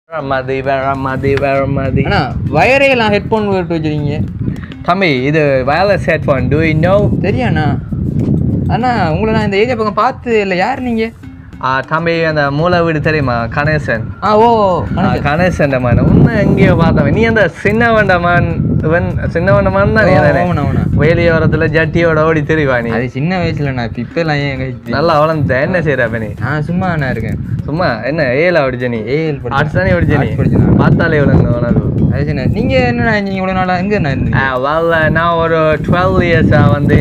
வேற மாதிரி வேற மாதிரி வேற மாதிரி அண்ணா வயரே எல்லாம் ஹெட்ஃபோன் போட்டு வச்சிருக்கீங்க தம்பி இது wireless headphone do you know சரியாண்ணா அண்ணா உங்களை நான் இந்த ஏரியா பக்கம் பார்த்து இல்லை யார் நீங்கள் தம்பி அந்த மூளை வீடு தெரியுமா கணேசன் ஆ ஓ ஆ, கணேசன் மன் உன்னை எங்கேயோ பார்த்தவன் நீ அந்த சின்னவண்டமான் இவன் சின்னவண்டமான் தான் நீ தானே? ஆமாண்ணா ஆமாண்ணா வேலியோரத்துல ஜட்டியோட ஓடி தெரிவா நீ அது சின்ன வயசுல நான் இப்போ இப்போலாம் ஏன் கழிச்சு நல்லா வளர்ந்த என்ன செய்யற அப்ப நீ நான் சும்மா அண்ணா இருக்கேன் சும்மா என்ன ஏல படிச்ச நீ ஏஎல் ஆர்ட்ஸ் தானே படிச்ச நீ Arts படிச்சேன் நான். பார்த்தாலே இவ்வளவு உனக்கு அது சரி நீங்கள் என்ன நீங்கள் இவ்வளோ நாளாக எங்கே என்ன இருந்தீங்க ஆ, well, uh, நான் ஒரு டுவெல் இயர்ஸாக வந்து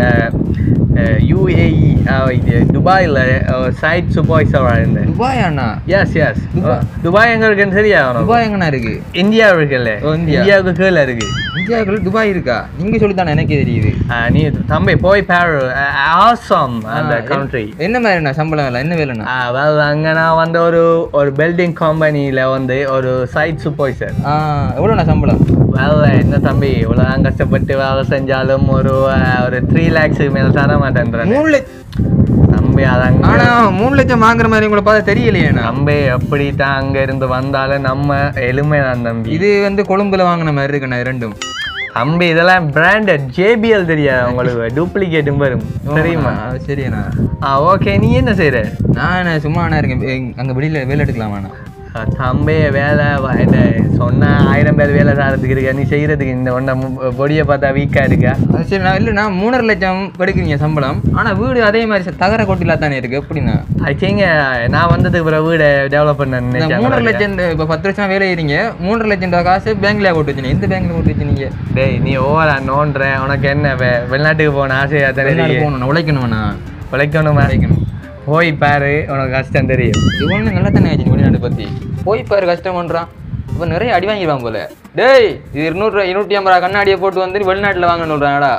யூஏஇ இது துபாயில் சைட் சூப்பர்வைசராக இருந்தேன் துபாய் அண்ணா எஸ் எஸ் துபாய். துபாய் எங்க இருக்குன்னு தெரியா உனக்கு துபாய் எங்கண்ணா இருக்கு இந்தியா இருக்குல்ல ஓ, இந்தியா. இந்தியாவுக்கு கீழே இருக்கு இந்தியாவுக்குள்ள துபாய் இருக்கா நீங்கள் சொல்லித்தானே எனக்கே தெரியுது ஆ, நீ தம்பி போய் பாரு ஆசம் அந்த ஆ, கண்ட்ரி என்ன மாதிரிண்ணா சம்பளம் வேலை என்ன வேலைண்ணா வெல் அங்கே நான் வந்து ஒரு ஒரு பில்டிங் கம்பெனியில் வந்து ஒரு சைட் சூப்பர்வைசர் ஆ எவ்வளோண்ணா சம்பளம் வேலை என்ன தம்பி இவ்வளோ கஷ்டப்பட்டு வேலை செஞ்சாலும் ஒரு அஹ், ஒரு த்ரீ லேக்ஸுக்கு மேலே தர மாட்டேன்றேன் மூணு லட்சம் தம்பி அதங்க ஆனா மூணு லட்சம் வாங்குற மாதிரி உங்களை பார்த்தா தெரியலையேண்ணா தம்பி எப்படி தான் அங்க இருந்து வந்தாலும் நம்ம எளிமை தான் தம்பி இது வந்து கொழும்புல வாங்கின மாதிரி இருக்குண்ணா ரெண்டும் தம்பி இதெல்லாம் பிராண்டட் ஜேபிஎல் தெரியாது உங்களுக்கு டூப்ளிகேட்டும் வரும் தெரியுமா ஆ, சரிண்ணா ஆ ஓகே நீ என்ன செய்யற நான் என்ன சும்மா அண்ணா இருக்கேன் எங்க- அங்க வெளியில வேலை எடுக்கலாமாண்ணா ஆ, தம்பி வேலை வ- என்ன சொன்னா ஆயிரம் பேர் வேலை சாரத்துக்கு இருக்க நீ செய்யறதுக்கு இந்த ஒன்றை பொடியை பார்த்தா வீக்கா இருக்கா அது சரி நான் இல்லைண்ணா மூணரை லட்சம் எடுக்கிறீங்க சம்பளம் ஆனா வீடு அதே மாதிரி ச- தகர கொட்டிலா தானே இருக்கு எப்படிண்ணா ஐ திங்க் நான் வந்ததுக்கு அப்புறம் வீடை டெவலப் பண்ண இந்த மூணரை லட்சம் இப்போ பத்து வருஷம் வேலை செய்றீங்க மூன்றரை லட்சம் ரூபா காசு பேங்க்ல போட்டு வச்சுனீங்க எந்த பேங்க்ல போட்டு வச்சுனீங்க டேய் நீ ஓவரா நோன்ற உனக்கு என்ன வெ- வெளிநாட்டுக்கு போன ஆசையா தானே வெளிநாடு இருக்கு? போகணும் உழைக்கணும்ண்ணா உழைக்கணுமா உழைக்கணும் போய் பாரு உனக்கு கஷ்டம் தெரியும் இவனு நல்லா தானே ஆச்சு வெளிநாடு பத்தி போய் பாரு கஷ்டம்ன்றான் இப்போ நிறைய அடி வாங்கிடுவான் போல டேய் இது இருநூறு இருநூற்றி ஐம்பது ரூபா கண்ணாடியை போட்டு வந்து வெளிநாட்டில் வாங்கன்னு சொல்கிறாங்கடா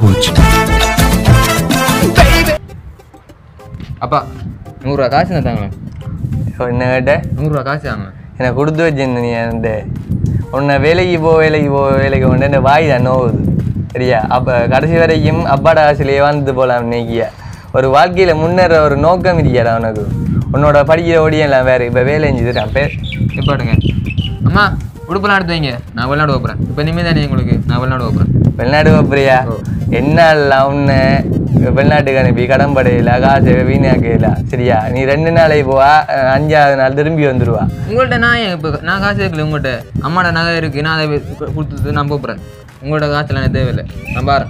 அப்பா நூறுரூவா காசு தான் தாங்க என்ன கேட்ட நூறுரூவா காசு தாங்க எனக்கு கொடுத்து வச்சிருந்த நீ அந்த உன்னை வேலைக்கு போ வேலைக்கு போ வேலைக்கு கொண்டு இந்த வாய் தான் நோவுது சரியா அப்போ கடைசி வரைக்கும் அப்பாட ஆசையிலே வாழ்ந்து போகலாம் இன்னைக்கியா ஒரு வாழ்க்கையில் முன்னேற ஒரு நோக்கம் இருக்கியாடா உனக்கு உன்னோட படிக்கிற ஓடியெல்லாம் வேறு இப்போ வேலை செஞ்சுதான் பேர் நிப்பாட்டுங்க அம்மா உடுப்பெல்லாம் எடுத்து வைங்க நான் வெளிநாடு போகிறேன் இப்போ இனிமேல் தானே உங்களுக்கு நான் வெளிநாடு போகிறேன் வெளிநாடு போறியா என்னெல்லாம் உன்னை வெளிநாட்டுக்கு அனுப்பி கடன் படையில காசு வீணாக்கையில சரியா நீ ரெண்டு நாளைக்கு போவா அஹ் அஞ்சாவது நாள் திரும்பி வந்துடுவா உங்கள்கிட்ட நான் ஏன் இப்போ நான் காசு கேட்கல உங்கள்கிட்ட அம்மாட நகை இருக்குது நான் அதை கொடுத்துட்டு நான் போகிறேன் உங்களோட காசுலாம் எனக்கு தேவையில்லை நான் பாரு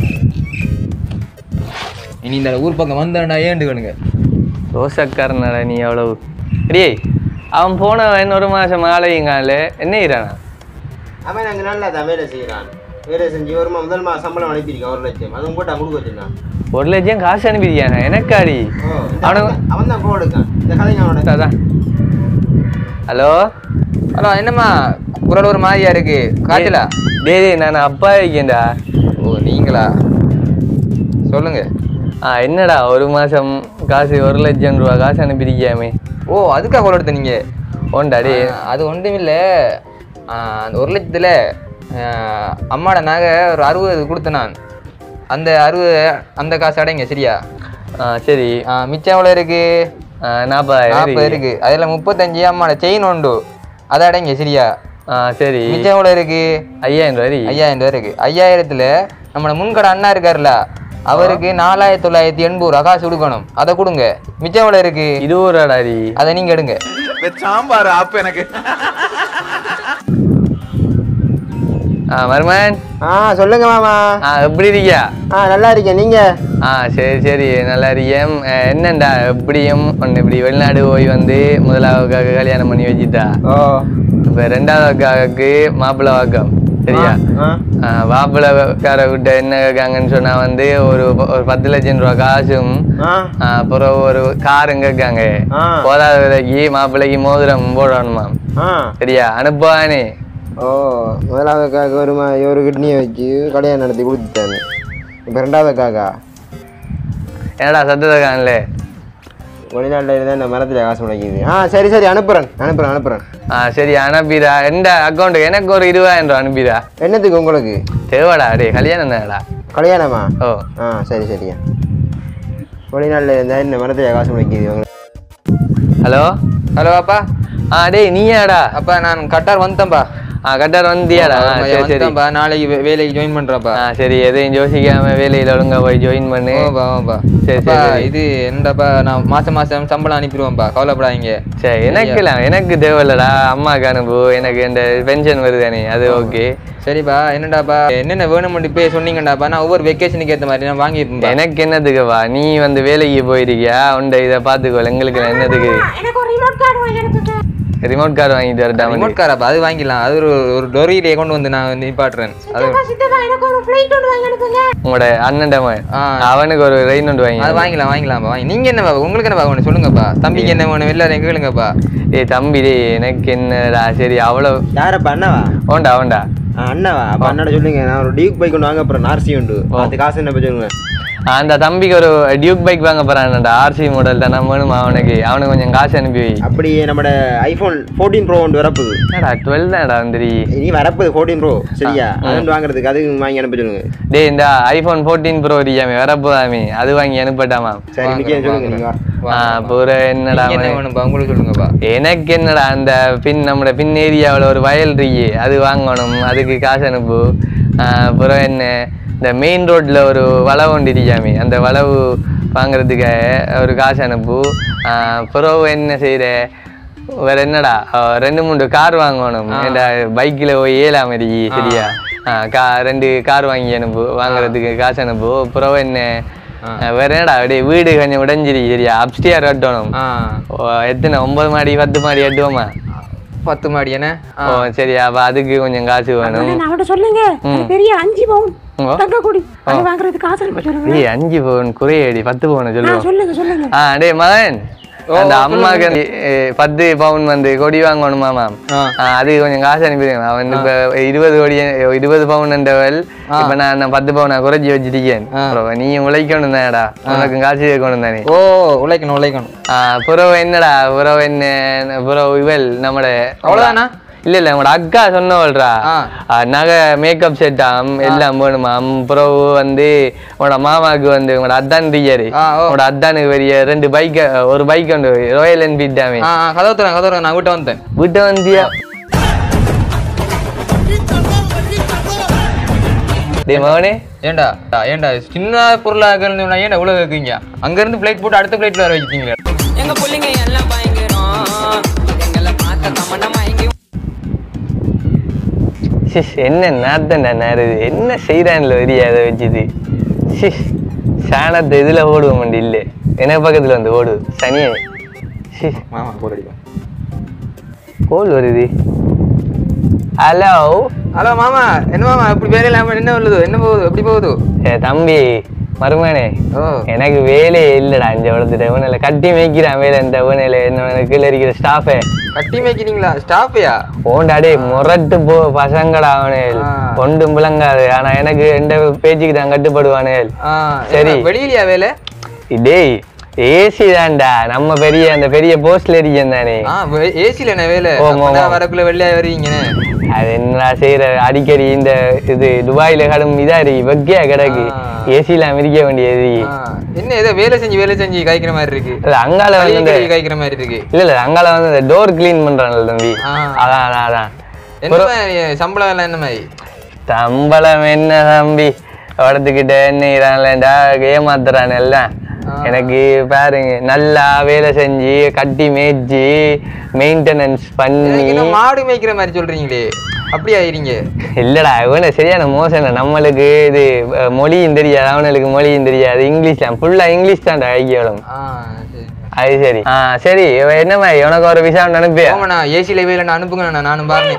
இனி இந்த ஊர் பக்கம் வந்தேன்டா ஏண்டுக்கணுங்க ரோசக்காரனடா நீ அவ்வளவு டேய் அவன் போனவன் ஒரு மாசம் ஆலையுங்கால என்ன செய்றானா அவன் அங்கே நல்லா தான் வேலை செய்கிறான் வேலை செஞ்சு ஒரு மா- முதல் மாதம் சம்பளம் அனுப்பியிருக்கான் ஒரு லட்சம் அதுவும் போட்டு கொடுக்க வச்சிருந்தான் ஒரு லட்சம் காசு அனுப்பியிருக்கானா எனக்காடி ஓ இந்த அவனு- அவன் அவன் தான் கோல் எடுக்கான் இந்த கதைங்க அவனோட அதான் ஹலோ ஹலோ என்னம்மா குரல் ஒரு மாதிரியா இருக்கு காய்ச்சலா டேய் டேய், நான் அப்பா இருக்கேன்டா ஓ நீங்களா சொல்லுங்க ஆ என்னடா ஒரு மாசம் காசு ஒரு லட்சம் ரூபா காசு அனுப்பியிருக்கியாமே ஓ அதுக்கா குரல் எடுத்த நீங்க ஓண்டா டே ஆ, அது ஒன்றும் இல்லை அந்த ஒரு லட்சத்தில் அம்மாட நகை ஒரு அறுபது கொடுத்தேன் நான் அந்த அறுபது அந்த காசு அடைங்க சரியா ஆ சரி ஆ, மிச்சம் எவ்வளோ இருக்கு ஆ, நாற்பதாயிரம் நாற்பது இருக்கு. இருக்கு அதில் முப்பத்தஞ்சு அம்மாட செயின் உண்டு அதை அடைங்க சரியா ஆ சரி மிச்சம் எவ்வளோ இருக்கு ஐயாயிரம் ரூபாய் இருக்கு. ஐயாயிரம் ரூபா இருக்கு ஐயாயிரத்துல நம்மளோட முன்கடை அண்ணா இருக்காருல்ல அவருக்கு நாலாயிரத்தி தொள்ளாயிரத்தி எண்பது ரூபா காசு கொடுக்கணும் அதை கொடுங்க மிச்சம் எவ்வளோ இருக்கு இது ஒரு அடாடி அதை நீங்க எடுங்க சாம்பார் ஆப்பு எனக்கு ஆ மருமன் ஆ சொல்லுங்க மாமா ஆ எப்படி இருக்கியா ஆ நல்லா இருக்கேன் நீங்க ஆ சரி சரி நல்லா இருக்கேன் அஹ், என்னண்டா எப்படியும் ஒன்று இப்படி வெளிநாடு போய் வந்து முதலாவுக்காக கல்யாணம் பண்ணி வச்சுட்டா ஓ இப்போ ரெண்டாவது அக்காவுக்கு மாப்பிள்ளை வாக்கம் சரியா ஆ ஆ, மாப்பிள்ளைக்கார விட்ட என்ன கேட்காங்கன்னு சொன்னா வந்து ஒரு ப- ஒரு பத்து லட்சம் ரூபா காசும் ஆ ஆ, அப்புறம் ஒரு காரும் கேட்காங்க ஆ. போதாத விலைக்கு மாப்பிள்ளைக்கு மோதிரம் போடணுமா ஆ சரியா அனுப்புவானே ஓ முதலாவது அக்காவுக்கு ஒரு மா ஒரு கிட்னியை வச்சு கல்யாணம் நடத்தி கொடுத்துட்டாங்க இப்போ ரெண்டாவது அக்காக்கா என்னடா சத்தத்தை காணல வெளிநாட்டில் இருந்தால் இந்த மரத்தில் காசு முளைக்குது ஆ சரி சரி அனுப்புகிறேன் அனுப்புகிறேன் அனுப்புகிறேன் ஆ சரி அனுப்பிடா எந்த அக்கௌண்ட்டுக்கு எனக்கு ஒரு இருபதாயிரம் ரூபா அனுப்பிடா என்னத்துக்கு உங்களுக்கு தேவைடா டே கல்யாணம் தானடா கல்யாணமா ஓ ஆ சரி சரியா வெளிநாட்டில் இருந்தால் இந்த மரத்தில் காசு முளைக்குது உங்களுக்கு ஹலோ ஹலோ அப்பா ஆ டேய் நீயாடா அப்ப நான் கட்டார் வந்தேன்பா ஆ கட்டார் வந்தியாடா ஆ, சரி சரி வந்தேன்பா நாளைக்கு வே- வேலைக்கு ஜாயின் பண்றேன்ப்பா ஆ சரி எதையும் யோசிக்காம வேலையில ஒழுங்கா போய் ஜாயின் பண்ணு ஓப்பா ஓப்பா சரி, அப்பா, சரி. இது என்னடாப்பா நான் மாசம் மாசம் சம்பளம் அனுப்பிடுவேன்ப்பா கவலைப்படாதீங்க சரி எனக்குலாம் எனக்கு தேவையில்லடா அம்மாக்கு அனுப்பு எனக்கு இந்த பென்ஷன் வருதானே அது ஓகே சரிப்பா என்னடாப்பா என்னென்ன வேணும்னு இப்பயே சொன்னீங்கடாப்பா நான் ஒவ்வொரு வெக்கேஷனுக்கு ஏத்த மாதிரி நான் வாங்கியிருப்பேன் எனக்கு என்னதுக்குவா நீ வந்து வேலைக்கு போயிருக்கியா உண்ட இதை பார்த்துக்கோ எங்களுக்கு என்னதுக்கு எனக்கு ஒரு ரிமோட் கார்டு வாங்கி அனுப்புங்க ரிமோட் கார் வாங்கிட்டு வரட்டா ரிமோட் காராப்பா அது வாங்கிக்கலாம் அது ஒரு ஒரு டொரியிலே கொண்டு வந்து நான் நிப்பாட்டுறேன் அது சித்தப்பா சித்தப்பா எனக்கு ஒரு ஃப்ளைட் ஒன்று வாங்கி அனுப்புங்க உங்களோட அண்ணன் மகன். ஆ. அவனுக்கு ஒரு ரெயின் ஒன்று வாங்கி அது வாங்கிக்கலாம் வாங்கிக்கலாம்ப்பா வாங்கி நீங்க என்ன உங்களுக்கு என்ன வேணும் சொல்லுங்கப்பா தம்பிக்கு என்ன வேணும் எல்லாரும் கேளுங்கப்பா ஏய் தம்பி டேய் எனக்கு என்னடா சரி அவ்வளோ யாரப்பா அண்ணாவா ஓண்டா ஓண்டா ஆ, அண்ணாவா அப்ப அண்ணாட சொல்லுங்க நான் ஒரு டியூக் பைக் ஒன்று வாங்க அப்புறம் நார்சி உண்டு அது காசு என்ன போய் சொல்லுங்க அந்த தம்பிக்கு ஒரு டியூக் பைக் வாங்க போறான்டா ஆர்சி மாடல் தானே வேணுமா அவனுக்கு அவனுக்கு கொஞ்சம் காசு அனுப்பி வை அப்படி நம்மட ஐபோன் ஃபோர்டீன் ப்ரோ ஒன்று வரப்போகுது என்னடா டுவெல் தான்டா வந்துரி இனி வரப்போகுது ஃபோர்டீன் ப்ரோ சரியா அது ஒன்று வாங்குறதுக்கு அது வாங்கி அனுப்ப சொல்லுங்க டேய் இந்த ஐஃபோன் ஃபோர்டீன் ப்ரோ இருக்காமே வரப்போதாமே அது வாங்கி அனுப்பட்டாமா சரி இன்னைக்கு சொல்லுங்க நீங்க வா. ஆ பூரா என்னடா நீங்க என்ன அவனு- வேணும்ப்பா உங்களுக்கு சொல்லுங்கப்பா எனக்கு என்னடா அந்த பின் நம்மட பின் ஏரியாவில் ஒரு வயல் இருக்கு அது வாங்கணும் அதுக்கு காசு அனுப்பு ஆ, அப்புறம் என்ன இந்த மெயின் ரோட்ல ஒரு வளவு ஒன்று இருக்காமே அந்த வளவு வாங்குறதுக்காக ஒரு காசு அனுப்பு ஆ, அப்புறம் என்ன செய்கிற வேற என்னடா ஆ, ரெண்டு மூணு கார் வாங்கணும் ஏன்டா பைக்கில் போய் ஏழாம இருக்கி சரியா ஆ, கா ரெண்டு கார் வாங்கி அனுப்பு வாங்குறதுக்கு காசு அனுப்பு அப்புறம் என்ன ஆ, வேற என்னடா அப்படியே வீடு கொஞ்சம் உடஞ்சிரி சரியா அப்ஸ்டியார் கட்டணும் ஆ ஓ, எத்தனை ஒன்பது மாடி பத்து மாடி எட்டுவோமா பத்து மாடி என்ன ஆ. ஓ சரி அப்ப அதுக்கு கொஞ்சம் காசு வேணும் நான் அவட்ட சொல்லுங்க அது பெரிய அஞ்சு பவுன் ஓ. தங்க கொடி அது வாங்குறதுக்கு காசு அனுப்ப சொல்லுங்க டேய் அஞ்சு பவுன் குறையடி பத்து பவுன் ஆ, சொல்லுவோம் சொல்லுங்க சொல்லுங்க ஆ டேய் மகன் அந்த அம்மாக்கு அந்த, ஏ, பத்து பவுன் வந்து கொடி வாங்கணுமா மேம் ஆ. அதுக்கு கொஞ்சம் காசு அனுப்பிடுங்க அவன் இப்ப இருபது கோடி இருபது பவுன் என்றவள் இப்ப நான் நான் பத்து பவுனா குறைச்சி வச்சிருக்கேன் அப்புறம் நீ உழைக்கணும் தானடா உனக்கு காசு கேட்கணும் தானே ஓ உழைக்கணும் உழைக்கணும் ஆ, புறவு என்னடா புறவு என்ன புறவு இவள் நம்மட அவ்வளவுதானா? இல்ல இல்ல உங்களோட அக்கா சொன்னவள்ரா ஆ. ஆ, நகை மேக்கப் செட்டாம் எல்லாம் வேணுமாம் புறவு வந்து உங்களோட மாமாவுக்கு வந்து உங்களோட அத்தான் இருக்காரு ஆ, ஓ. உங்களோட அத்தானுக்கு பெரிய ரெண்டு பைக் ஒரு பைக் உண்டு ராயல் என்ஃபீல்ட் டாமே ஆ ஆ, கதவு தரேன் கதவு தரேன் நான் வீட்டை வந்தேன் வீட்டை வந்தியா டேய் மகனே ஏன்டா ஏன்டா சின்ன பொருளாக இருந்து ஏன்டா இவ்வளவு வைக்கீங்க அங்க இருந்து பிளைட் போட்டு அடுத்த பிளைட்ல வர வச்சிருக்கீங்க எங்க புள்ளைங்க எல்லாம் பயங்கரம் எங்களை பார்த்த தமன்னா மயங்கி சிஸ் என்ன நாத்தண்டா நேருது என்ன செய்கிறான்ல வரியா அதை வச்சுது சிஸ் சாணத்தை இதில் ஓடுவோம் மண்டி இல்லை எனக்கு பக்கத்தில் வந்து ஓடு சனியே சிஸ் மாமா போட்டு அடிப்பேன் கோல் வருது ஹலோ ஹலோ மாமா என்ன மாமா இப்படி வேலை இல்லாம என்ன வருது என்ன போகுது எப்படி போகுது ஏ தம்பி மருமனே ஓ எனக்கு வேலையே இல்லைடா இந்த வளர்த்துட்டு இவனில் கட்டி மேய்க்கிறான் வேலை இந்த இவனில் என்ன கீழே இருக்கிற ஸ்டாஃபே கட்டி மேய்க்கிறீங்களா ஸ்டாஃபையா ஓண்டாடே முரட்டு போ பசங்கடா அவனே ஆ. ஒன்றும் விளங்காது ஆனா எனக்கு எந்த பேச்சுக்கு தான் கட்டுப்படுவானே சரி. சரி வெளியிலயா வேலை டேய் ஏசி தான்டா நம்ம பெரிய அந்த பெரிய போஸ்ட்ல இருக்கேன் தானே ஆ ஏசில என்ன வேலை ஓ, அப்பதான் ஆமா. வரக்குள்ள வெள்ளையா வருவீங்க அது என்னடா செய்யற அடிக்கடி இந்த இது துபாயில கடும் இதா இருக்கு வெக்கையா கிடக்கு ஆ. ஏசில அமெரிக்க வேண்டியது என்ன ஏதோ வேலை செஞ்சு வேலை செஞ்சு காய்க்கிற மாதிரி இருக்கு இல்ல அங்கால வந்து இந்த கையை காய்க்கிற மாதிரி இருக்கு இல்ல இல்ல அங்கால வந்து இந்த டோர் கிளீன் பண்றான்ல தம்பி ஆ. அதான் அதான் அதான் என்ன மாதிரி சம்பளம் எல்லாம் என்ன மாதிரி சம்பளம் என்ன தம்பி இடத்துக்கிட்ட என்னங்கிறான்லடா ஏமாத்துறான் எல்லாம் எனக்கு பாருங்க நல்லா வேலை செஞ்சு கட்டி மேய்ச்சி மெயின்டெனன்ஸ் பண்ணி எனக்கு என்ன மாடு மேய்க்கிற மாதிரி சொல்றீங்களே அப்படி ஆயிருங்க இல்லடா இவன சரியான மோசம் நம்மளுக்கு இது அஹ், மொழியும் தெரியாது அவனுக்கு மொழியும் தெரியாது இங்கிலீஷ் தான் ஃபுல்லா இங்கிலீஷ் தான்டா ஐக்கியம் ஆ சரி அது சரி ஆ சரி இவன் என்ன மாதிரி உனக்கு ஒரு விசா அனுப்பியா போங்கண்ணா ஏசில வேலை அனுப்புங்கண்ணா நானும் பாருங்க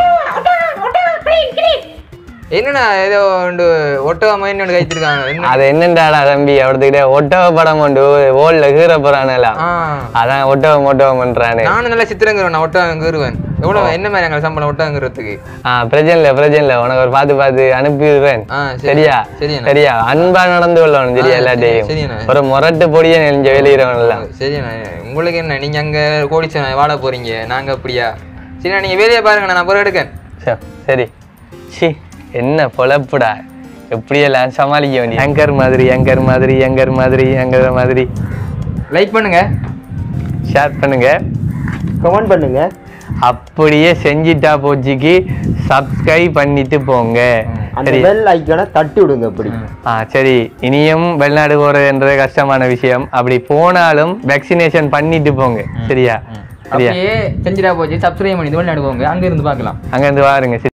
என்னண்ணா ஏதோ ஒன்று ஒட்டக மாதிரி ஒன்று கைத்திருக்காங்க என்ன அது என்னண்டாடா தம்பி அவர்கிட்ட ஒட்டக படம் கொண்டு ஓல்ல கீற போறானலாம் ஆ அதான் ஒட்டகம் ஒட்டகம் பண்றானு நானும் நல்லா சித்திரங்கிறேன் நான் ஒட்டகம் கீறுவேன் எவ்வளவு என்ன மாதிரி எங்களுக்கு சம்பளம் ஒட்டகங்கிறதுக்கு ஆ பிரச்சனை இல்லை பிரச்சனை இல்லை உனக்கு ஒரு பார்த்து பார்த்து அனுப்பிடுறேன் ஆ சரி சரியா சரிண்ணா. சரியா அன்பா நடந்து கொள்ளணும் சரியா ஆ, எல்லாத்தையும் சரிண்ணா. ஒரு முரட்டு பொடியை நெஞ்ச வெளியிறவன் எல்லாம் சரிண்ணா உங்களுக்கு என்ன நீங்க அங்க கோடிச்சன வாழ போறீங்க நாங்க அப்படியா சரிண்ணா நீங்க வேலையை பாருங்க நான் பிறகு எடுக்கேன் சரி, சரி சி என்ன பொழப்புடா எப்படியெல்லாம் சமாளிக்க வேண்டிய ஏங்கர் மாதிரி ஏங்கர் மாதிரி ஏங்கர் மாதிரி ஏங்கர் மாதிரி லைக் பண்ணுங்க ஷேர் பண்ணுங்க கமெண்ட் பண்ணுங்க அப்படியே செஞ்சிட்டா போச்சுக்கு சப்ஸ்கிரைப் பண்ணிட்டு போங்க அந்த சரி பெல் ஐக்கானை தட்டி விடுங்க அப்படி ஆ சரி இனியும் வெளிநாடு போறதுன்றது கஷ்டமான விஷயம் அப்படி போனாலும் வேக்சினேஷன் பண்ணிட்டு போங்க சரியா சரியா அப்படியே செஞ்சிடா போச்சு சப்ஸ்கிரைப் பண்ணி இது நடுவோங்க அங்க இருந்து பார்க்கலாம் அங்கேருந்து வாருங்க